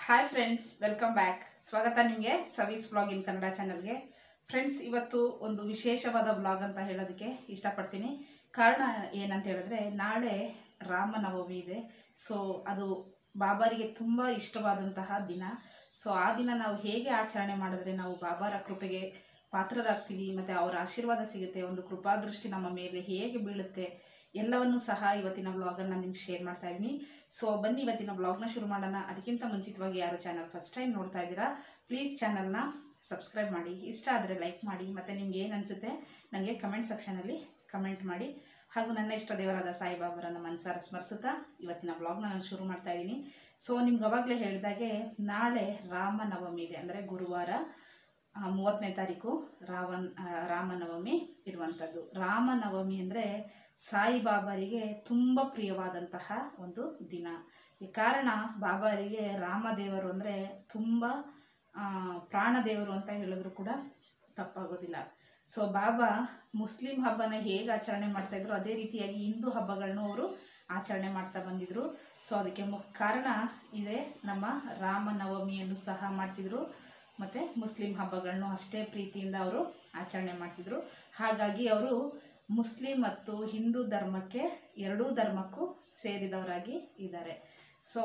hi friends welcome back ಸ್ವಾಗತ ನಿಮಗೆ ಸವೀಸ್ vlog ಇನ್ ಕನ್ನಡ ಚಾನಲ್ಗೆ ಫ್ರೆಂಡ್ಸ್ ಇವತ್ತು ಒಂದು ವಿಶೇಷವಾದ ವ್ಲಾಗ್ ಅಂತ ಹೇಳೋದಕ್ಕೆ ಇಷ್ಟಪಡ್ತೀನಿ ಕಾರಣ ಏನಂತ ಹೇಳಿದ್ರೆ ನಾಳೆ ರಾಮನವಮಿ ಇದೆ ಸೊ ಅದು ಬಾಬಾರಿಗೆ ತುಂಬ ಇಷ್ಟವಾದಂತಹ ದಿನ ಸೊ ಆ ದಿನ ನಾವು ಹೇಗೆ ಆಚರಣೆ ಮಾಡಿದ್ರೆ ನಾವು ಬಾಬಾರ ಕೃಪೆಗೆ ಪಾತ್ರರಾಗ್ತೀವಿ ಮತ್ತು ಅವರ ಆಶೀರ್ವಾದ ಸಿಗುತ್ತೆ ಒಂದು ಕೃಪಾದೃಷ್ಟಿ ನಮ್ಮ ಮೇಲೆ ಹೇಗೆ ಬೀಳುತ್ತೆ ಎಲ್ಲವನ್ನೂ ಸಹ ಇವತ್ತಿನ ವ್ಲಾಗನ್ನು ನಾನು ನಿಮ್ಗೆ ಶೇರ್ ಮಾಡ್ತಾ ಇದ್ದೀನಿ ಸೊ ಬನ್ನಿ ಇವತ್ತಿನ ವ್ಲಾಗ್ನ ಶುರು ಮಾಡೋಣ ಅದಕ್ಕಿಂತ ಮುಂಚಿತವಾಗಿ ಯಾರು ಚಾನಲ್ ಫಸ್ಟ್ ಟೈಮ್ ನೋಡ್ತಾ ಇದ್ದೀರಾ ಪ್ಲೀಸ್ ಚಾನಲ್ನ ಸಬ್ಸ್ಕ್ರೈಬ್ ಮಾಡಿ ಇಷ್ಟ ಆದರೆ ಲೈಕ್ ಮಾಡಿ ಮತ್ತು ನಿಮ್ಗೆ ಏನು ಅನಿಸುತ್ತೆ ನನಗೆ ಕಮೆಂಟ್ ಸೆಕ್ಷನಲ್ಲಿ ಕಮೆಂಟ್ ಮಾಡಿ ಹಾಗೂ ನನ್ನ ಇಷ್ಟ ದೇವರಾದ ಸಾಯಿಬಾಬರನ್ನು ಮನಸಾರ ಸ್ಮರಿಸುತ್ತಾ ಇವತ್ತಿನ ವ್ಲಾಗ್ನ ನಾನು ಶುರು ಮಾಡ್ತಾ ಇದ್ದೀನಿ ಸೊ ನಿಮ್ಗೆ ಅವಾಗಲೇ ಹೇಳಿದಾಗೆ ನಾಳೆ ರಾಮನವಮಿ ಇದೆ ಅಂದರೆ ಗುರುವಾರ ಆ, ಮೂವತ್ತನೇ ತಾರೀಕು ರಾವನ್ ಆ, ರಾಮನವಮಿ ಇರುವಂಥದ್ದು ರಾಮನವಮಿ ಅಂದರೆ ಸಾಯಿಬಾಬರಿಗೆ ತುಂಬ ಪ್ರಿಯವಾದಂತಹ ಒಂದು ದಿನ ಈ ಕಾರಣ ಬಾಬಾರಿಗೆ ರಾಮದೇವರು ಅಂದರೆ ತುಂಬ ಆ, ಪ್ರಾಣದೇವರು ಅಂತ ಹೇಳಿದ್ರು ಕೂಡ ತಪ್ಪಾಗೋದಿಲ್ಲ ಸೊ ಬಾಬಾ ಮುಸ್ಲಿಂ ಹಬ್ಬನ ಹೇಗೆ ಆಚರಣೆ ಮಾಡ್ತಾ ಇದ್ರು ಅದೇ ರೀತಿಯಾಗಿ ಹಿಂದೂ ಹಬ್ಬಗಳನ್ನು ಅವರು ಆಚರಣೆ ಮಾಡ್ತಾ ಬಂದಿದ್ರು ಸೊ ಅದಕ್ಕೆ ಮುಖ್ಯ ಕಾರಣ ಇದೆ ನಮ್ಮ ರಾಮನವಮಿಯನ್ನು ಸಹ ಮಾಡ್ತಿದ್ರು ಮತ್ತು ಮುಸ್ಲಿಂ ಹಬ್ಬಗಳನ್ನು ಅಷ್ಟೇ ಪ್ರೀತಿಯಿಂದ ಅವರು ಆಚರಣೆ ಮಾಡ್ತಿದ್ರು ಹಾಗಾಗಿ ಅವರು ಮುಸ್ಲಿಂ ಮತ್ತು ಹಿಂದೂ ಧರ್ಮಕ್ಕೆ ಎರಡೂ ಧರ್ಮಕ್ಕೂ ಸೇರಿದವರಾಗಿ ಇದ್ದಾರೆ ಸೊ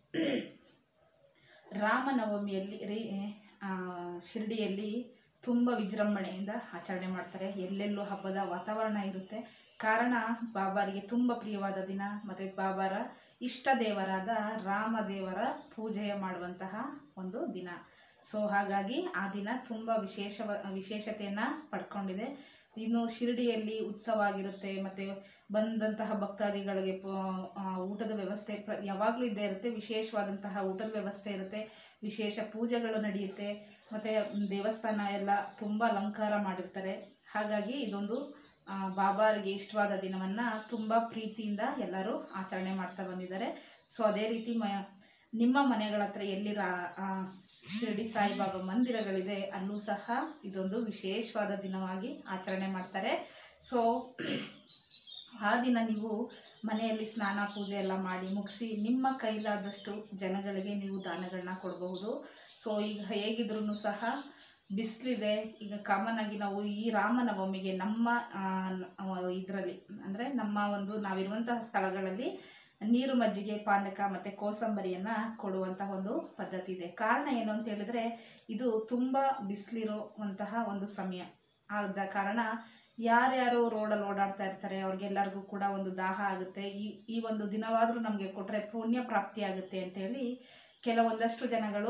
ರಾಮನವಮಿಯಲ್ಲಿ ರೀ ಆ, ಶಿರ್ಡಿಯಲ್ಲಿ ತುಂಬ ವಿಜೃಂಭಣೆಯಿಂದ ಆಚರಣೆ ಮಾಡ್ತಾರೆ ಎಲ್ಲೆಲ್ಲೂ ಹಬ್ಬದ ವಾತಾವರಣ ಇರುತ್ತೆ ಕಾರಣ ಬಾಬಾರಿಗೆ ತುಂಬ ಪ್ರಿಯವಾದ ದಿನ ಮತ್ತು ಬಾಬಾರ ಇಷ್ಟ ದೇವರಾದ ರಾಮದೇವರ ಪೂಜೆಯ ಮಾಡುವಂತಹ ಒಂದು ದಿನ ಸೊ ಹಾಗಾಗಿ ಆ ದಿನ ತುಂಬ ವಿಶೇಷ ವಿಶೇಷತೆಯನ್ನು ಪಡ್ಕೊಂಡಿದೆ ಇನ್ನು ಶಿರಡಿಯಲ್ಲಿ ಉತ್ಸವ ಆಗಿರುತ್ತೆ ಮತ್ತು ಬಂದಂತಹ ಭಕ್ತಾದಿಗಳಿಗೆ ಪ- ಆ, ಊಟದ ವ್ಯವಸ್ಥೆ ಪ್ರ ಯಾವಾಗಲೂ ಇದ್ದೇ ಇರುತ್ತೆ ವಿಶೇಷವಾದಂತಹ ಊಟದ ವ್ಯವಸ್ಥೆ ಇರುತ್ತೆ ವಿಶೇಷ ಪೂಜೆಗಳು ನಡೆಯುತ್ತೆ ಮತ್ತು ದೇವಸ್ಥಾನ ಎಲ್ಲ ತುಂಬ ಅಲಂಕಾರ ಮಾಡಿರ್ತಾರೆ ಹಾಗಾಗಿ ಇದೊಂದು ಆ, ಬಾಬಾರಿಗೆ ಇಷ್ಟವಾದ ದಿನವನ್ನು ತುಂಬ ಪ್ರೀತಿಯಿಂದ ಎಲ್ಲರೂ ಆಚರಣೆ ಮಾಡ್ತಾ ಬಂದಿದ್ದಾರೆ ಸೊ ಅದೇ ರೀತಿ ಮ ನಿಮ್ಮ ಮನೆಗಳ ಹತ್ರ ಎಲ್ಲಿ ರಾ ಆ, ಶಿರಡಿ ಸಾಯಿಬಾಬಾ ಮಂದಿರಗಳಿದೆ ಅಲ್ಲೂ ಸಹ ಇದೊಂದು ವಿಶೇಷವಾದ ದಿನವಾಗಿ ಆಚರಣೆ ಮಾಡ್ತಾರೆ ಸೊ ಆ ದಿನ ನೀವು ಮನೆಯಲ್ಲಿ ಸ್ನಾನ ಪೂಜೆ ಎಲ್ಲ ಮಾಡಿ ಮುಗಿಸಿ ನಿಮ್ಮ ಕೈಲಾದಷ್ಟು ಜನಗಳಿಗೆ ನೀವು ದಾನಗಳನ್ನ ಕೊಡಬಹುದು ಸೊ ಈಗ ಹೇಗಿದ್ರೂ ಸಹ ಬಿಸಿಲಿದೆ ಈಗ ಕಾಮನ್ ಆಗಿ ನಾವು ಈ ರಾಮನವಮಿಗೆ ನಮ್ಮ ಇದರಲ್ಲಿ ಅಂದರೆ ನಮ್ಮ ಒಂದು ನಾವಿರುವಂತಹ ಸ್ಥಳಗಳಲ್ಲಿ ನೀರು ಮಜ್ಜಿಗೆ ಪಾನಕ ಮತ್ತು ಕೋಸಂಬರಿಯನ್ನು ಕೊಡುವಂತಹ ಒಂದು ಪದ್ಧತಿ ಇದೆ ಕಾರಣ ಏನು ಅಂತ ಹೇಳಿದ್ರೆ ಇದು ತುಂಬ ಬಿಸಿಲಿರುವಂತಹ ಒಂದು ಸಮಯ ಆದ ಕಾರಣ ಯಾರ್ಯಾರು ರೋಡಲ್ಲಿ ಓಡಾಡ್ತಾ ಇರ್ತಾರೆ ಅವ್ರಿಗೆಲ್ಲರಿಗೂ ಕೂಡ ಒಂದು ದಾಹ ಆಗುತ್ತೆ ಈ ಈ ಒಂದು ದಿನವಾದರೂ ನಮಗೆ ಕೊಟ್ಟರೆ ಪುಣ್ಯ ಪ್ರಾಪ್ತಿ ಆಗುತ್ತೆ ಅಂತೇಳಿ ಕೆಲವೊಂದಷ್ಟು ಜನಗಳು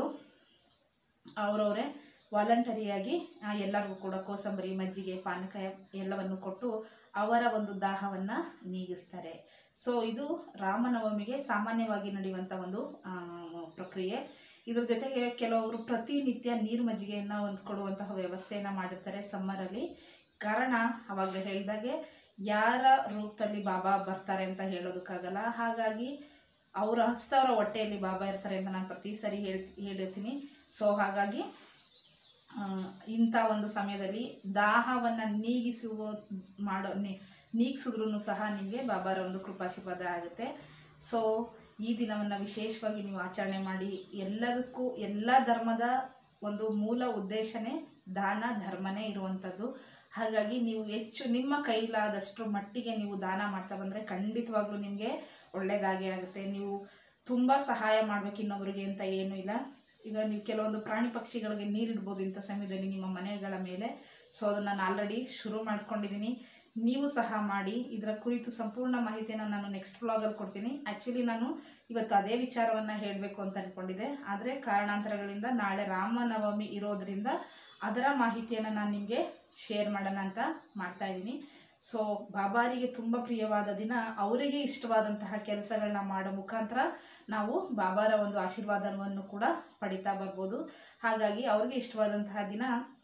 ಅವರವರೇ ವಾಲಂಟರಿಯಾಗಿ ಆ, ಎಲ್ಲರಿಗೂ ಕೂಡ ಕೋಸಂಬರಿ ಮಜ್ಜಿಗೆ ಪಾನಕ ಎಲ್ಲವನ್ನು ಕೊಟ್ಟು ಅವರ ಒಂದು ದಾಹವನ್ನು ನೀಗಿಸ್ತಾರೆ ಸೊ ಇದು ರಾಮನವಮಿಗೆ ಸಾಮಾನ್ಯವಾಗಿ ನಡೆಯುವಂಥ ಒಂದು ಆ, ಪ್ರಕ್ರಿಯೆ ಇದ್ರ ಜೊತೆಗೆ ಕೆಲವೊಬ್ಬರು ಪ್ರತಿನಿತ್ಯ ನೀರು ಮಜ್ಜಿಗೆಯನ್ನು ಒಂದು ಕೊಡುವಂತಹ ವ್ಯವಸ್ಥೆಯನ್ನು ಮಾಡಿರ್ತಾರೆ ಸಮ್ಮರಲ್ಲಿ ಕಾರಣ ಅವಾಗಲೇ ಹೇಳಿದಾಗೆ ಯಾರ ರೂಪದಲ್ಲಿ ಬಾಬಾ ಬರ್ತಾರೆ ಅಂತ ಹೇಳೋದಕ್ಕಾಗಲ್ಲ ಹಾಗಾಗಿ ಅವರ ಹಸ್ತವರ ಹೊಟ್ಟೆಯಲ್ಲಿ ಬಾಬಾ ಇರ್ತಾರೆ ಅಂತ ನಾನು ಪ್ರತಿ ಸರಿ ಹೇಳ್ ಹೇಳಿರ್ತೀನಿ ಸೊ ಹಾಗಾಗಿ ಆ, ಇಂಥ ಒಂದು ಸಮಯದಲ್ಲಿ ದಾಹವನ್ನು ನೀಗಿಸುವ ಮಾಡೋ ನೀ- ನೀಗಿಸಿದ್ರೂ ಸಹ ನಿಮಗೆ ಬಾಬಾರ ಒಂದು ಕೃಪಾಶೀರ್ವಾದ ಆಗುತ್ತೆ ಸೊ ಈ ದಿನವನ್ನು ವಿಶೇಷವಾಗಿ ನೀವು ಆಚರಣೆ ಮಾಡಿ ಎಲ್ಲದಕ್ಕೂ ಎಲ್ಲ ಧರ್ಮದ ಒಂದು ಮೂಲ ಉದ್ದೇಶನೇ ದಾನ ಧರ್ಮನೇ ಇರುವಂಥದ್ದು ಹಾಗಾಗಿ ನೀವು ಹೆಚ್ಚು ನಿಮ್ಮ ಕೈಲಾದಷ್ಟು ಮಟ್ಟಿಗೆ ನೀವು ದಾನ ಮಾಡ್ತಾ ಬಂದರೆ ಖಂಡಿತವಾಗ್ಲೂ ನಿಮಗೆ ಒಳ್ಳೆಯದಾಗೇ ಆಗುತ್ತೆ ನೀವು ತುಂಬ ಸಹಾಯ ಮಾಡಬೇಕು ಇನ್ನೊಬ್ಬರಿಗೆ ಅಂತ ಏನೂ ಇಲ್ಲ ಈಗ ನೀವು ಕೆಲವೊಂದು ಪ್ರಾಣಿ ಪಕ್ಷಿಗಳಿಗೆ ನೀರಿಡ್ಬೋದು ಇಂಥ ಸಮಯದಲ್ಲಿ ನಿಮ್ಮ ಮನೆಗಳ ಮೇಲೆ ಸೊ ಅದನ್ನು ನಾನು ಆಲ್ರೆಡಿ ಶುರು ಮಾಡ್ಕೊಂಡಿದ್ದೀನಿ ನೀವು ಸಹ ಮಾಡಿ ಇದರ ಕುರಿತು ಸಂಪೂರ್ಣ ಮಾಹಿತಿಯನ್ನು ನಾನು ನೆಕ್ಸ್ಟ್ ವ್ಲಾಗಲ್ಲಿ ಕೊಡ್ತೀನಿ ಆ್ಯಕ್ಚುಲಿ ನಾನು ಇವತ್ತು ಅದೇ ವಿಚಾರವನ್ನು ಹೇಳಬೇಕು ಅಂತ ಅಂದ್ಕೊಂಡಿದ್ದೆ ಆದರೆ ಕಾರಣಾಂತರಗಳಿಂದ ನಾಳೆ ರಾಮನವಮಿ ಇರೋದ್ರಿಂದ ಅದರ ಮಾಹಿತಿಯನ್ನು ನಾನು ನಿಮಗೆ ಶೇರ್ ಮಾಡೋಣ ಅಂತ ಮಾಡ್ತಾ ಇದ್ದೀನಿ ಸೊ ಬಾಬಾರಿಗೆ ತುಂಬ ಪ್ರಿಯವಾದ ದಿನ ಅವರಿಗೆ ಇಷ್ಟವಾದಂತಹ ಕೆಲಸಗಳನ್ನ ಮಾಡೋ ಮುಖಾಂತರ ನಾವು ಬಾಬಾರ ಒಂದು ಆಶೀರ್ವಾದವನ್ನು ಕೂಡ ಪಡಿತಾ ಬರ್ಬೋದು ಹಾಗಾಗಿ ಅವ್ರಿಗೆ ಇಷ್ಟವಾದಂತಹ ದಿನ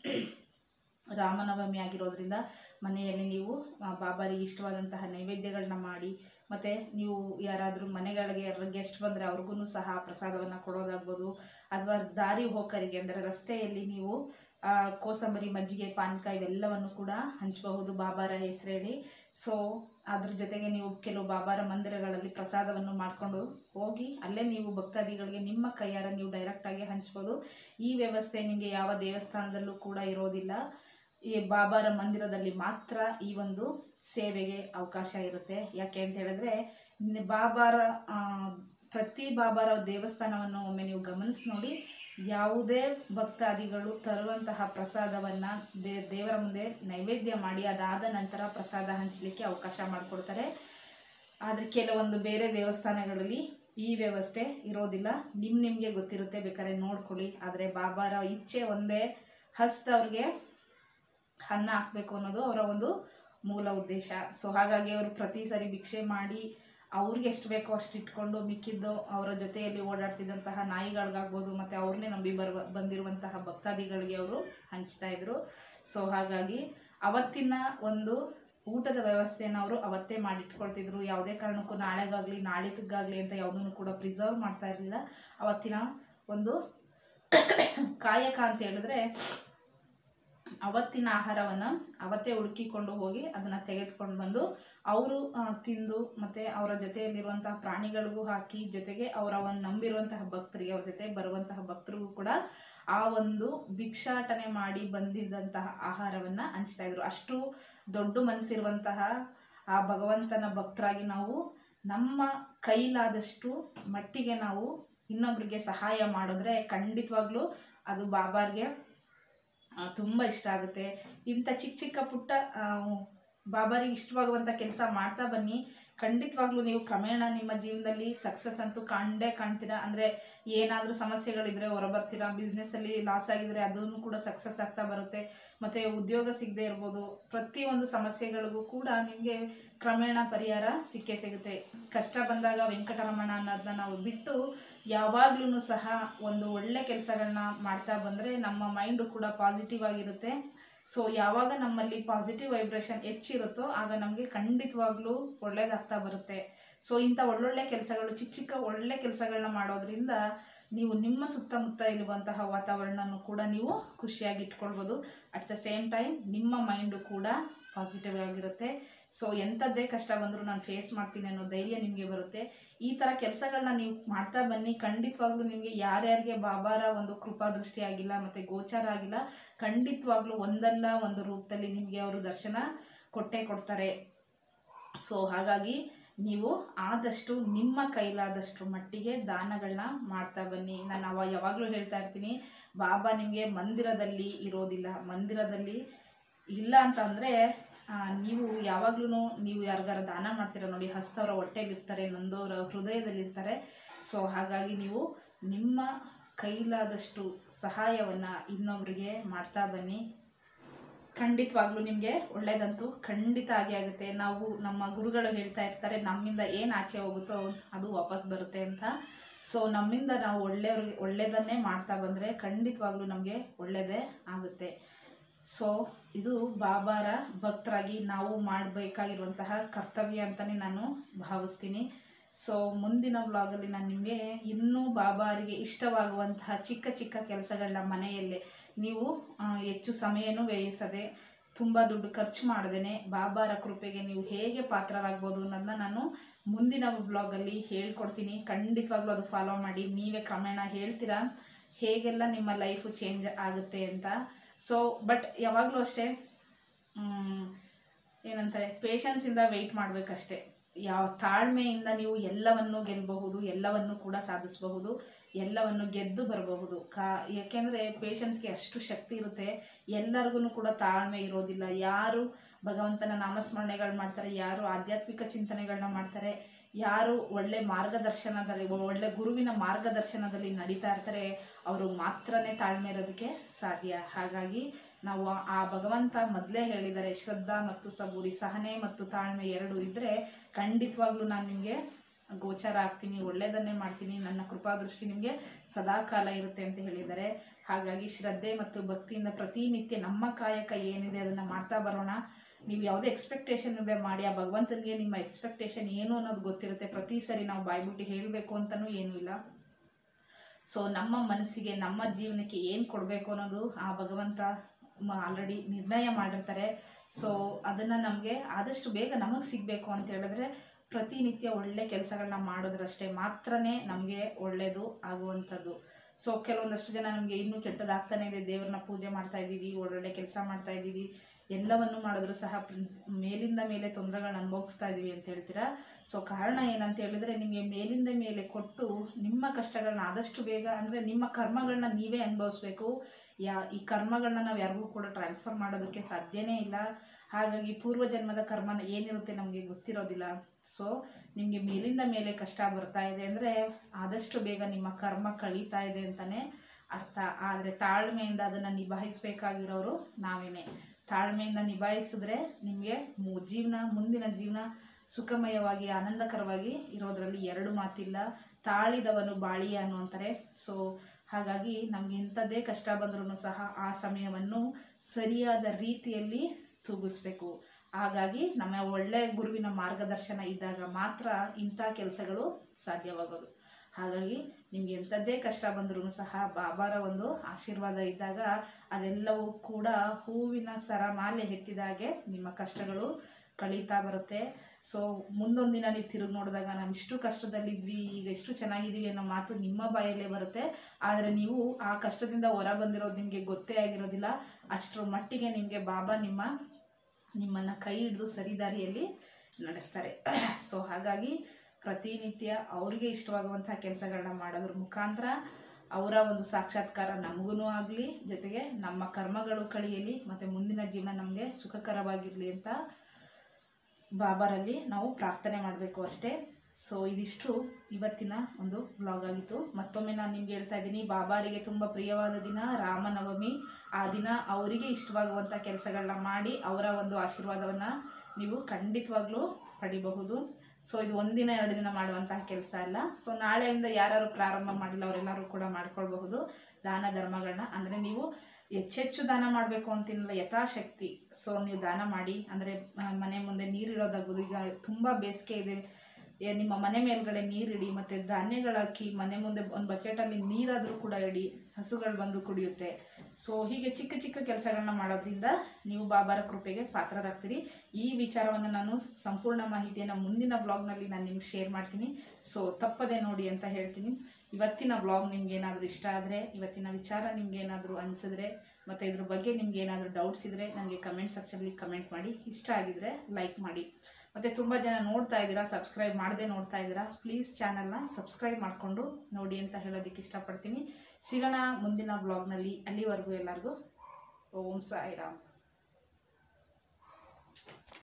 ರಾಮನವಮಿ ಆಗಿರೋದ್ರಿಂದ ಮನೆಯಲ್ಲಿ ನೀವು ಆ, ಬಾಬಾರಿಗೆ ಇಷ್ಟವಾದಂತಹ ನೈವೇದ್ಯಗಳನ್ನ ಮಾಡಿ ಮತ್ತು ನೀವು ಯಾರಾದರೂ ಮನೆಗಳಿಗೆ ಯಾರು ಗೆಸ್ಟ್ ಬಂದರೆ ಅವ್ರಿಗೂ ಸಹ ಪ್ರಸಾದವನ್ನು ಕೊಡೋದಾಗ್ಬೋದು ಅಥವಾ ದಾರಿ ಹೋಕರಿಗೆ ಅಂದರೆ ರಸ್ತೆಯಲ್ಲಿ ನೀವು ಆ, ಕೋಸಂಬರಿ ಮಜ್ಜಿಗೆ ಪಾನಕ ಇವೆಲ್ಲವನ್ನು ಕೂಡ ಹಂಚಬಹುದು ಬಾಬಾರ ಹೆಸರೇಳಿ ಸೊ ಅದ್ರ ಜೊತೆಗೆ ನೀವು ಕೆಲವು ಬಾಬಾರ ಮಂದಿರಗಳಲ್ಲಿ ಪ್ರಸಾದವನ್ನು ಮಾಡಿಕೊಂಡು ಹೋಗಿ ಅಲ್ಲೇ ನೀವು ಭಕ್ತಾದಿಗಳಿಗೆ ನಿಮ್ಮ ಕೈಯಾರ ನೀವು ಡೈರೆಕ್ಟಾಗಿ ಹಂಚ್ಬೋದು ಈ ವ್ಯವಸ್ಥೆ ನಿಮಗೆ ಯಾವ ದೇವಸ್ಥಾನದಲ್ಲೂ ಕೂಡ ಇರೋದಿಲ್ಲ ಈ ಬಾಬಾರ ಮಂದಿರದಲ್ಲಿ ಮಾತ್ರ ಈ ಒಂದು ಸೇವೆಗೆ ಅವಕಾಶ ಇರುತ್ತೆ ಯಾಕೆ ಅಂತ ಹೇಳಿದ್ರೆ ನಿ- ಬಾಬಾರ ಆ, ಪ್ರತಿ ಬಾಬಾರ ದೇವಸ್ಥಾನವನ್ನು ಒಮ್ಮೆ ನೀವು ಗಮನಿಸಿ ನೋಡಿ ಯಾವುದೇ ಭಕ್ತಾದಿಗಳು ತರುವಂತಹ ಪ್ರಸಾದವನ್ನು ಬೇ ದೇವರ ಮುಂದೆ ನೈವೇದ್ಯ ಮಾಡಿ ಅದಾದ ನಂತರ ಪ್ರಸಾದ ಹಂಚಲಿಕ್ಕೆ ಅವಕಾಶ ಮಾಡಿಕೊಡ್ತಾರೆ ಆದರೆ ಕೆಲವೊಂದು ಬೇರೆ ದೇವಸ್ಥಾನಗಳಲ್ಲಿ ಈ ವ್ಯವಸ್ಥೆ ಇರೋದಿಲ್ಲ ನಿಮ್ಮ ನಿಮಗೆ ಗೊತ್ತಿರುತ್ತೆ ಬೇಕಾದ್ರೆ ನೋಡ್ಕೊಳ್ಳಿ ಆದರೆ ಬಾಬಾರ ಇಚ್ಛೆ ಒಂದೇ ಹಸ್ತವ್ರಿಗೆ ಅನ್ನ ಹಾಕಬೇಕು ಅನ್ನೋದು ಅವರ ಒಂದು ಮೂಲ ಉದ್ದೇಶ ಸೊ ಹಾಗಾಗಿ ಅವರು ಪ್ರತಿ ಸರಿ ಭಿಕ್ಷೆ ಮಾಡಿ ಅವ್ರಿಗೆ ಎಷ್ಟು ಬೇಕೋ ಅಷ್ಟು ಇಟ್ಕೊಂಡು ಮಿಕ್ಕಿದ್ದು ಅವರ ಜೊತೆಯಲ್ಲಿ ಓಡಾಡ್ತಿದ್ದಂತಹ ನಾಯಿಗಳಿಗಾಗ್ಬೋದು ಮತ್ತು ಅವ್ರನ್ನೇ ನಂಬಿ ಬರುವ ಬಂದಿರುವಂತಹ ಭಕ್ತಾದಿಗಳಿಗೆ ಅವರು ಹಂಚ್ತಾ ಇದ್ರು ಸೊ ಹಾಗಾಗಿ ಅವತ್ತಿನ ಒಂದು ಊಟದ ವ್ಯವಸ್ಥೆಯನ್ನು ಅವರು ಅವತ್ತೇ ಮಾಡಿಟ್ಕೊಳ್ತಿದ್ರು ಯಾವುದೇ ಕಾರಣಕ್ಕೂ ನಾಳೆಗಾಗಲಿ ನಾಳಿದ್ದಕ್ಕಾಗಲಿ ಅಂತ ಯಾವುದನ್ನು ಕೂಡ ಪ್ರಿಸರ್ವ್ ಮಾಡ್ತಾ ಇರಲಿಲ್ಲ ಅವತ್ತಿನ ಒಂದು ಕಾಯಕ ಅಂತ ಹೇಳಿದ್ರೆ ಅವತ್ತಿನ ಆಹಾರವನ್ನು ಅವತ್ತೇ ಹುಡುಕಿಕೊಂಡು ಹೋಗಿ ಅದನ್ನು ತೆಗೆದುಕೊಂಡು ಬಂದು ಅವರು ತಿಂದು ಮತ್ತು ಅವರ ಜೊತೆಯಲ್ಲಿರುವಂತಹ ಪ್ರಾಣಿಗಳಿಗೂ ಹಾಕಿ ಜೊತೆಗೆ ಅವರ ಒಂದು ನಂಬಿರುವಂತಹ ಭಕ್ತರಿಗೆ ಅವ್ರ ಜೊತೆ ಬರುವಂತಹ ಭಕ್ತರಿಗೂ ಕೂಡ ಆ ಒಂದು ಭಿಕ್ಷಾಟನೆ ಮಾಡಿ ಬಂದಿದ್ದಂತಹ ಆಹಾರವನ್ನು ಹಂಚ್ತಾ ಇದ್ರು ಅಷ್ಟು ದೊಡ್ಡ ಮನಸ್ಸಿರುವಂತಹ ಆ ಭಗವಂತನ ಭಕ್ತರಾಗಿ ನಾವು ನಮ್ಮ ಕೈಲಾದಷ್ಟು ಮಟ್ಟಿಗೆ ನಾವು ಇನ್ನೊಬ್ರಿಗೆ ಸಹಾಯ ಮಾಡಿದ್ರೆ ಖಂಡಿತವಾಗ್ಲೂ ಅದು ಬಾಬಾರ್ಗೆ ಆ, ತುಂಬ ಇಷ್ಟ ಆಗುತ್ತೆ ಇಂಥ ಚಿಕ್ಕ ಚಿಕ್ಕ ಪುಟ್ಟ ಆ, ಬಾಬಾರಿಗೆ ಇಷ್ಟವಾಗುವಂಥ ಕೆಲಸ ಮಾಡ್ತಾ ಬನ್ನಿ ಖಂಡಿತವಾಗ್ಲೂ ನೀವು ಕ್ರಮೇಣ ನಿಮ್ಮ ಜೀವನದಲ್ಲಿ ಸಕ್ಸಸ್ ಅಂತೂ ಕಂಡೇ ಕಾಣ್ತೀರಾ ಅಂದರೆ ಏನಾದರೂ ಸಮಸ್ಯೆಗಳಿದ್ರೆ ಹೊರಬರ್ತೀರಾ ಬಿಸ್ನೆಸ್ಸಲ್ಲಿ ಲಾಸ್ ಆಗಿದ್ರೆ ಅದನ್ನು ಕೂಡ ಸಕ್ಸಸ್ ಆಗ್ತಾ ಬರುತ್ತೆ ಮತ್ತು ಉದ್ಯೋಗ ಸಿಗದೆ ಇರ್ಬೋದು ಪ್ರತಿಯೊಂದು ಸಮಸ್ಯೆಗಳಿಗೂ ಕೂಡ ನಿಮಗೆ ಕ್ರಮೇಣ ಪರಿಹಾರ ಸಿಕ್ಕೇ ಸಿಗುತ್ತೆ ಕಷ್ಟ ಬಂದಾಗ ವೆಂಕಟರಮಣ ಅನ್ನೋದನ್ನ ನಾವು ಬಿಟ್ಟು ಯಾವಾಗ್ಲೂ ಸಹ ಒಂದು ಒಳ್ಳೆ ಕೆಲಸಗಳನ್ನ ಮಾಡ್ತಾ ಬಂದರೆ ನಮ್ಮ ಮೈಂಡು ಕೂಡ ಪಾಸಿಟಿವ್ ಆಗಿರುತ್ತೆ ಸೊ ಯಾವಾಗ ನಮ್ಮಲ್ಲಿ ಪಾಸಿಟಿವ್ ವೈಬ್ರೇಷನ್ ಹೆಚ್ಚಿರುತ್ತೋ ಆಗ ನಮಗೆ ಖಂಡಿತವಾಗ್ಲೂ ಒಳ್ಳೇದಾಗ್ತಾ ಬರುತ್ತೆ ಸೊ ಇಂಥ ಒಳ್ಳೊಳ್ಳೆ ಕೆಲಸಗಳು ಚಿಕ್ಕ ಚಿಕ್ಕ ಒಳ್ಳೆ ಕೆಲಸಗಳನ್ನ ಮಾಡೋದ್ರಿಂದ ನೀವು ನಿಮ್ಮ ಸುತ್ತಮುತ್ತ ಇರುವಂತಹ ವಾತಾವರಣನೂ ಕೂಡ ನೀವು ಖುಷಿಯಾಗಿ ಇಟ್ಕೊಳ್ಬೋದು ಅಟ್ ದ ಸೇಮ್ ಟೈಮ್ ನಿಮ್ಮ ಮೈಂಡು ಕೂಡ ಪಾಸಿಟಿವ್ ಆಗಿರುತ್ತೆ ಸೊ ಎಂಥದ್ದೇ ಕಷ್ಟ ಬಂದರೂ ನಾನು ಫೇಸ್ ಮಾಡ್ತೀನಿ ಅನ್ನೋ ಧೈರ್ಯ ನಿಮಗೆ ಬರುತ್ತೆ ಈ ಥರ ಕೆಲಸಗಳನ್ನ ನೀವು ಮಾಡ್ತಾ ಬನ್ನಿ ಖಂಡಿತವಾಗ್ಲೂ ನಿಮಗೆ ಯಾರ್ಯಾರಿಗೆ ಬಾಬಾರ ಒಂದು ಕೃಪಾ ದೃಷ್ಟಿ ಆಗಿಲ್ಲ ಮತ್ತು ಗೋಚಾರ ಆಗಿಲ್ಲ ಖಂಡಿತವಾಗ್ಲೂ ಒಂದಲ್ಲ ಒಂದು ರೂಪದಲ್ಲಿ ನಿಮಗೆ ಅವರು ದರ್ಶನ ಕೊಟ್ಟೇ ಕೊಡ್ತಾರೆ ಸೊ ಹಾಗಾಗಿ ನೀವು ಆದಷ್ಟು ನಿಮ್ಮ ಕೈಲಾದಷ್ಟು ಮಟ್ಟಿಗೆ ದಾನಗಳನ್ನ ಮಾಡ್ತಾ ಬನ್ನಿ ನಾನು ಅವ ಯಾವಾಗಲೂ ಹೇಳ್ತಾ ಇರ್ತೀನಿ ಬಾಬಾ ನಿಮಗೆ ಮಂದಿರದಲ್ಲಿ ಇರೋದಿಲ್ಲ ಮಂದಿರದಲ್ಲಿ ಇಲ್ಲ ಅಂತಂದರೆ ನೀವು ಯಾವಾಗ್ಲೂ ನೀವು ಯಾರಿಗಾರ ದಾನ ಮಾಡ್ತೀರ ನೋಡಿ ಹಸ್ತವರ ಹೊಟ್ಟೆಲಿರ್ತಾರೆ ನೊಂದವರ ಹೃದಯದಲ್ಲಿರ್ತಾರೆ ಸೊ ಹಾಗಾಗಿ ನೀವು ನಿಮ್ಮ ಕೈಲಾದಷ್ಟು ಸಹಾಯವನ್ನು ಇನ್ನೊಬ್ಬರಿಗೆ ಮಾಡ್ತಾ ಬನ್ನಿ ಖಂಡಿತವಾಗ್ಲೂ ನಿಮಗೆ ಒಳ್ಳೇದಂತೂ ಖಂಡಿತ ಆಗೇ ಆಗುತ್ತೆ ನಾವು ನಮ್ಮ ಗುರುಗಳು ಹೇಳ್ತಾ ಇರ್ತಾರೆ ನಮ್ಮಿಂದ ಏನು ಆಚೆ ಹೋಗುತ್ತೋ ಅದು ವಾಪಸ್ ಬರುತ್ತೆ ಅಂತ ಸೊ ನಮ್ಮಿಂದ ನಾವು ಒಳ್ಳೆಯವ್ರಿಗೆ ಒಳ್ಳೆಯದನ್ನೇ ಮಾಡ್ತಾ ಬಂದರೆ ಖಂಡಿತವಾಗ್ಲೂ ನಮಗೆ ಒಳ್ಳೆಯದೇ ಆಗುತ್ತೆ ಸೊ ಇದು ಬಾಬಾರ ಭಕ್ತರಾಗಿ ನಾವು ಮಾಡಬೇಕಾಗಿರುವಂತಹ ಕರ್ತವ್ಯ ಅಂತಲೇ ನಾನು ಭಾವಿಸ್ತೀನಿ ಸೊ ಮುಂದಿನ ವ್ಲಾಗಲ್ಲಿ ನಾನು ನಿಮಗೆ ಇನ್ನೂ ಬಾಬಾರಿಗೆ ಇಷ್ಟವಾಗುವಂತಹ ಚಿಕ್ಕ ಚಿಕ್ಕ ಕೆಲಸಗಳನ್ನ ಮನೆಯಲ್ಲೇ ನೀವು ಆ, ಹೆಚ್ಚು ಸಮಯನೂ ವ್ಯಯಿಸದೆ ತುಂಬ ದುಡ್ಡು ಖರ್ಚು ಮಾಡ್ದೇನೆ ಬಾಬಾರ ಕೃಪೆಗೆ ನೀವು ಹೇಗೆ ಪಾತ್ರರಾಗ್ಬೋದು ಅನ್ನೋದನ್ನ ನಾನು ಮುಂದಿನ ಬ್ಲಾಗಲ್ಲಿ ಹೇಳ್ಕೊಡ್ತೀನಿ ಖಂಡಿತವಾಗ್ಲೂ ಅದು ಫಾಲೋ ಮಾಡಿ ನೀವೇ ಕ್ರಮೇಣ ಹೇಳ್ತೀರಾ ಹೇಗೆಲ್ಲ ನಿಮ್ಮ ಲೈಫು ಚೇಂಜ್ ಆಗುತ್ತೆ ಅಂತ ಸೊ ಬಟ್ ಯಾವಾಗಲೂ ಅಷ್ಟೇ ಮ್, ಏನಂತಾರೆ ಪೇಷನ್ಸಿಂದ ವೆಯ್ಟ್ ಮಾಡಬೇಕಷ್ಟೆ ಯಾವ ತಾಳ್ಮೆಯಿಂದ ನೀವು ಎಲ್ಲವನ್ನು ಗೆಲ್ಲಬಹುದು ಎಲ್ಲವನ್ನು ಕೂಡ ಸಾಧಿಸಬಹುದು ಎಲ್ಲವನ್ನು ಗೆದ್ದು ಬರಬಹುದು ಕಾ ಯಾಕೆಂದರೆ ಪೇಷನ್ಸ್ಗೆ ಅಷ್ಟು ಶಕ್ತಿ ಇರುತ್ತೆ ಎಲ್ಲರಿಗೂ ಕೂಡ ತಾಳ್ಮೆ ಇರೋದಿಲ್ಲ ಯಾರು ಭಗವಂತನ ನಾಮಸ್ಮರಣೆಗಳು ಮಾಡ್ತಾರೆ ಯಾರು ಆಧ್ಯಾತ್ಮಿಕ ಚಿಂತನೆಗಳನ್ನ ಮಾಡ್ತಾರೆ ಯಾರು ಒಳ್ಳೆ ಮಾರ್ಗದರ್ಶನದಲ್ಲಿ ಒಳ್ಳೆ ಗುರುವಿನ ಮಾರ್ಗದರ್ಶನದಲ್ಲಿ ನಡೀತಾ ಇರ್ತಾರೆ ಅವರು ಮಾತ್ರನೇ ತಾಳ್ಮೆ ಇರೋದಕ್ಕೆ ಸಾಧ್ಯ ಹಾಗಾಗಿ ನಾವು ಆ ಭಗವಂತ ಮೊದಲೇ ಹೇಳಿದ್ದಾರೆ ಶ್ರದ್ಧಾ ಮತ್ತು ಸಬೂರಿ ಸಹನೆ ಮತ್ತು ತಾಳ್ಮೆ ಎರಡು ಇದ್ದರೆ ಖಂಡಿತವಾಗ್ಲೂ ನಾನು ನಿಮಗೆ ಗೋಚಾರ ಆಗ್ತೀನಿ ಒಳ್ಳೆಯದನ್ನೇ ಮಾಡ್ತೀನಿ ನನ್ನ ಕೃಪಾದೃಷ್ಟಿ ನಿಮಗೆ ಸದಾಕಾಲ ಇರುತ್ತೆ ಅಂತ ಹೇಳಿದ್ದಾರೆ ಹಾಗಾಗಿ ಶ್ರದ್ಧೆ ಮತ್ತು ಭಕ್ತಿಯಿಂದ ಪ್ರತಿನಿತ್ಯ ನಮ್ಮ ಕಾಯಕ ಏನಿದೆ ಅದನ್ನು ಮಾಡ್ತಾ ಬರೋಣ ನೀವು ಯಾವುದೇ ಎಕ್ಸ್ಪೆಕ್ಟೇಷನ್ ಇದೆ ಮಾಡಿ ಆ ಭಗವಂತನಿಗೆ ನಿಮ್ಮ ಎಕ್ಸ್ಪೆಕ್ಟೇಷನ್ ಏನು ಅನ್ನೋದು ಗೊತ್ತಿರುತ್ತೆ ಪ್ರತಿ ಸರಿ ನಾವು ಬಾಯ್ಬಿಟ್ಟು ಹೇಳಬೇಕು ಅಂತಲೂ ಏನೂ ಇಲ್ಲ ಸೊ ನಮ್ಮ ಮನಸ್ಸಿಗೆ ನಮ್ಮ ಜೀವನಕ್ಕೆ ಏನು ಕೊಡಬೇಕು ಅನ್ನೋದು ಆ ಭಗವಂತ ಆಲ್ರೆಡಿ ನಿರ್ಣಯ ಮಾಡಿರ್ತಾರೆ ಸೊ ಅದನ್ನು ನಮಗೆ ಆದಷ್ಟು ಬೇಗ ನಮಗೆ ಸಿಗಬೇಕು ಅಂತ ಹೇಳಿದ್ರೆ ಪ್ರತಿನಿತ್ಯ ಒಳ್ಳೆ ಕೆಲಸಗಳನ್ನ ಮಾಡೋದ್ರಷ್ಟೇ ಮಾತ್ರನೇ ನಮಗೆ ಒಳ್ಳೆಯದು ಆಗುವಂಥದ್ದು ಸೊ ಕೆಲವೊಂದಷ್ಟು ಜನ ನಮಗೆ ಇನ್ನೂ ಕೆಟ್ಟದಾಗ್ತಾನೆ ಇದೆ ದೇವ್ರನ್ನ ಪೂಜೆ ಮಾಡ್ತಾ ಇದ್ದೀವಿ ಒಳ್ಳೊಳ್ಳೆ ಕೆಲಸ ಮಾಡ್ತಾ ಇದ್ದೀವಿ ಎಲ್ಲವನ್ನು ಮಾಡಿದ್ರು ಸಹ ಪ್ರ- ಮೇಲಿಂದ ಮೇಲೆ ತೊಂದರೆಗಳನ್ನ ಅನುಭವಿಸ್ತಾ ಇದ್ದೀವಿ ಅಂತ ಹೇಳ್ತೀರಾ ಸೊ ಕಾರಣ ಏನಂತ ಹೇಳಿದ್ರೆ ನಿಮಗೆ ಮೇಲಿಂದ ಮೇಲೆ ಕೊಟ್ಟು ನಿಮ್ಮ ಕಷ್ಟಗಳನ್ನ ಆದಷ್ಟು ಬೇಗ ಅಂದರೆ ನಿಮ್ಮ ಕರ್ಮಗಳನ್ನ ನೀವೇ ಅನುಭವಿಸ್ಬೇಕು ಯಾ ಈ ಕರ್ಮಗಳನ್ನ ನಾವು ಯಾರಿಗೂ ಕೂಡ ಟ್ರಾನ್ಸ್ಫರ್ ಮಾಡೋದಕ್ಕೆ ಸಾಧ್ಯನೇ ಇಲ್ಲ ಹಾಗಾಗಿ ಪೂರ್ವ ಜನ್ಮದ ಕರ್ಮನ ಏನಿರುತ್ತೆ ನಮಗೆ ಗೊತ್ತಿರೋದಿಲ್ಲ ಸೊ ನಿಮಗೆ ಮೇಲಿಂದ ಮೇಲೆ ಕಷ್ಟ ಬರ್ತಾ ಇದೆ ಅಂದರೆ ಆದಷ್ಟು ಬೇಗ ನಿಮ್ಮ ಕರ್ಮ ಕಳೀತಾ ಇದೆ ಅಂತಲೇ ಅರ್ಥ ಆದರೆ ತಾಳ್ಮೆಯಿಂದ ಅದನ್ನು ನಿಭಾಯಿಸ್ಬೇಕಾಗಿರೋರು ನಾವೇನೆ ತಾಳ್ಮೆಯಿಂದ ನಿಭಾಯಿಸಿದ್ರೆ ನಿಮಗೆ ಮು- ಜೀವನ ಮುಂದಿನ ಜೀವನ ಸುಖಮಯವಾಗಿ ಆನಂದಕರವಾಗಿ ಇರೋದ್ರಲ್ಲಿ ಎರಡು ಮಾತಿಲ್ಲ ತಾಳಿದವನು ಬಾಳಿಯ ಅನ್ನುವಂತಾರೆ ಸೊ ಹಾಗಾಗಿ ನಮಗೆ ಇಂಥದ್ದೇ ಕಷ್ಟ ಬಂದ್ರೂ ಸಹ ಆ ಸಮಯವನ್ನು ಸರಿಯಾದ ರೀತಿಯಲ್ಲಿ ತೂಗಿಸ್ಬೇಕು ಹಾಗಾಗಿ ನಮ್ಮ ಒಳ್ಳೆ ಗುರುವಿನ ಮಾರ್ಗದರ್ಶನ ಇದ್ದಾಗ ಮಾತ್ರ ಇಂಥ ಕೆಲಸಗಳು ಸಾಧ್ಯವಾಗೋದು ಹಾಗಾಗಿ ನಿಮ್ಗೆ ಎಂಥದ್ದೇ ಕಷ್ಟ ಬಂದರೂ ಸಹ ಬಾಬಾರ ಒಂದು ಆಶೀರ್ವಾದ ಇದ್ದಾಗ ಅದೆಲ್ಲವೂ ಕೂಡ ಹೂವಿನ ಸರಮಾಲೆ ಎತ್ತಿದಾಗೆ ನಿಮ್ಮ ಕಷ್ಟಗಳು ಕಳೀತಾ ಬರುತ್ತೆ ಸೊ ಮುಂದೊಂದು ದಿನ ನೀವು ತಿರುಗಿ ನೋಡಿದಾಗ ನಾವು ಇಷ್ಟು ಕಷ್ಟದಲ್ಲಿದ್ವಿ ಈಗ ಎಷ್ಟು ಚೆನ್ನಾಗಿದ್ದೀವಿ ಅನ್ನೋ ಮಾತು ನಿಮ್ಮ ಬಾಯಲ್ಲೇ ಬರುತ್ತೆ ಆದರೆ ನೀವು ಆ ಕಷ್ಟದಿಂದ ಹೊರ ಬಂದಿರೋದು ನಿಮಗೆ ಗೊತ್ತೇ ಆಗಿರೋದಿಲ್ಲ ಅಷ್ಟರ ಮಟ್ಟಿಗೆ ನಿಮಗೆ ಬಾಬಾ ನಿಮ್ಮ ನಿಮ್ಮನ್ನು ಕೈ ಹಿಡಿದು ಸರಿದಾರಿಯಲ್ಲಿ ನಡೆಸ್ತಾರೆ ಸೊ ಹಾಗಾಗಿ ಪ್ರತಿನಿತ್ಯ ಅವ್ರಿಗೆ ಇಷ್ಟವಾಗುವಂತಹ ಕೆಲಸಗಳನ್ನ ಮಾಡೋದ್ರ ಮುಖಾಂತರ ಅವರ ಒಂದು ಸಾಕ್ಷಾತ್ಕಾರ ನಮಗೂ ಆಗಲಿ ಜೊತೆಗೆ ನಮ್ಮ ಕರ್ಮಗಳು ಕಳಿಯಲಿ ಮತ್ತು ಮುಂದಿನ ಜೀವನ ನಮಗೆ ಸುಖಕರವಾಗಿರಲಿ ಅಂತ ಬಾಬಾರಲ್ಲಿ ನಾವು ಪ್ರಾರ್ಥನೆ ಮಾಡಬೇಕು ಅಷ್ಟೇ ಸೊ ಇದಿಷ್ಟು ಇವತ್ತಿನ ಒಂದು ವ್ಲಾಗ್ ಆಗಿತ್ತು ಮತ್ತೊಮ್ಮೆ ನಾನು ನಿಮ್ಗೆ ಹೇಳ್ತಾ ಇದ್ದೀನಿ ಬಾಬಾರಿಗೆ ತುಂಬ ಪ್ರಿಯವಾದ ದಿನ ರಾಮನವಮಿ ಆ ದಿನ ಅವರಿಗೆ ಇಷ್ಟವಾಗುವಂಥ ಕೆಲಸಗಳನ್ನ ಮಾಡಿ ಅವರ ಒಂದು ಆಶೀರ್ವಾದವನ್ನು ನೀವು ಖಂಡಿತವಾಗ್ಲೂ ಪಡಿಬಹುದು ಸೊ ಇದು ಒಂದಿನ ಎರಡು ದಿನ ಮಾಡುವಂತಹ ಕೆಲಸ ಅಲ್ಲ ಸೊ ನಾಳೆಯಿಂದ ಯಾರು ಪ್ರಾರಂಭ ಮಾಡಿಲ್ಲ ಅವರೆಲ್ಲರೂ ಕೂಡ ಮಾಡ್ಕೊಳ್ಬಹುದು ದಾನ ಧರ್ಮಗಳನ್ನ ಅಂದರೆ ನೀವು ಹೆಚ್ಚೆಚ್ಚು ದಾನ ಮಾಡಬೇಕು ಅಂತಿಲ್ಲ ಯಥಾಶಕ್ತಿ ಸೊ ನೀವು ದಾನ ಮಾಡಿ ಅಂದರೆ ಮನೆ ಮುಂದೆ ನೀರಿಡೋದಾಗ್ಬೋದು ಈಗ ತುಂಬ ಬೇಸಿಗೆ ಇದೆ ಏ- ನಿಮ್ಮ ಮನೆ ಮೇಲ್ಗಡೆ ನೀರಿಡಿ ಮತ್ತು ಧಾನ್ಯಗಳು ಹಾಕಿ ಮನೆ ಮುಂದೆ ಒಂದು ಬಕೆಟಲ್ಲಿ ನೀರಾದರೂ ಕೂಡ ಇಡಿ ಹಸುಗಳು ಬಂದು ಕುಡಿಯುತ್ತೆ ಸೊ ಹೀಗೆ ಚಿಕ್ಕ ಚಿಕ್ಕ ಕೆಲಸಗಳನ್ನ ಮಾಡೋದ್ರಿಂದ ನೀವು ಬಾಬಾರ ಕೃಪೆಗೆ ಪಾತ್ರರಾಗ್ತೀರಿ ಈ ವಿಚಾರವನ್ನು ನಾನು ಸಂಪೂರ್ಣ ಮಾಹಿತಿಯನ್ನು ಮುಂದಿನ ಬ್ಲಾಗ್ನಲ್ಲಿ ನಾನು ನಿಮ್ಗೆ ಶೇರ್ ಮಾಡ್ತೀನಿ ಸೊ ತಪ್ಪದೆ ನೋಡಿ ಅಂತ ಹೇಳ್ತೀನಿ ಇವತ್ತಿನ ಬ್ಲಾಗ್ ನಿಮ್ಗೆ ಏನಾದರೂ ಇಷ್ಟ ಆದರೆ ಇವತ್ತಿನ ವಿಚಾರ ನಿಮ್ಗೆ ಏನಾದರೂ ಅನಿಸಿದ್ರೆ ಮತ್ತು ಇದ್ರ ಬಗ್ಗೆ ನಿಮ್ಗೆ ಏನಾದರೂ ಡೌಟ್ಸ್ ಇದ್ದರೆ ನನಗೆ ಕಮೆಂಟ್ ಸೆಕ್ಷನಲ್ಲಿ ಕಮೆಂಟ್ ಮಾಡಿ ಇಷ್ಟ ಆಗಿದ್ರೆ ಲೈಕ್ ಮಾಡಿ ಮತ್ತು ತುಂಬ ಜನ ನೋಡ್ತಾ ಇದ್ದೀರಾ ಸಬ್ಸ್ಕ್ರೈಬ್ ಮಾಡದೆ ನೋಡ್ತಾ ಇದ್ದೀರಾ ಪ್ಲೀಸ್ ಚಾನಲ್ನ ಸಬ್ಸ್ಕ್ರೈಬ್ ಮಾಡಿಕೊಂಡು ನೋಡಿ ಅಂತ ಹೇಳೋದಕ್ಕೆ ಇಷ್ಟಪಡ್ತೀನಿ ಸಿಗೋಣ ಮುಂದಿನ ಬ್ಲಾಗ್ನಲ್ಲಿ ಅಲ್ಲಿವರೆಗೂ ಎಲ್ಲರಿಗೂ ಓಂ ಸಾಯಿರಾಮ್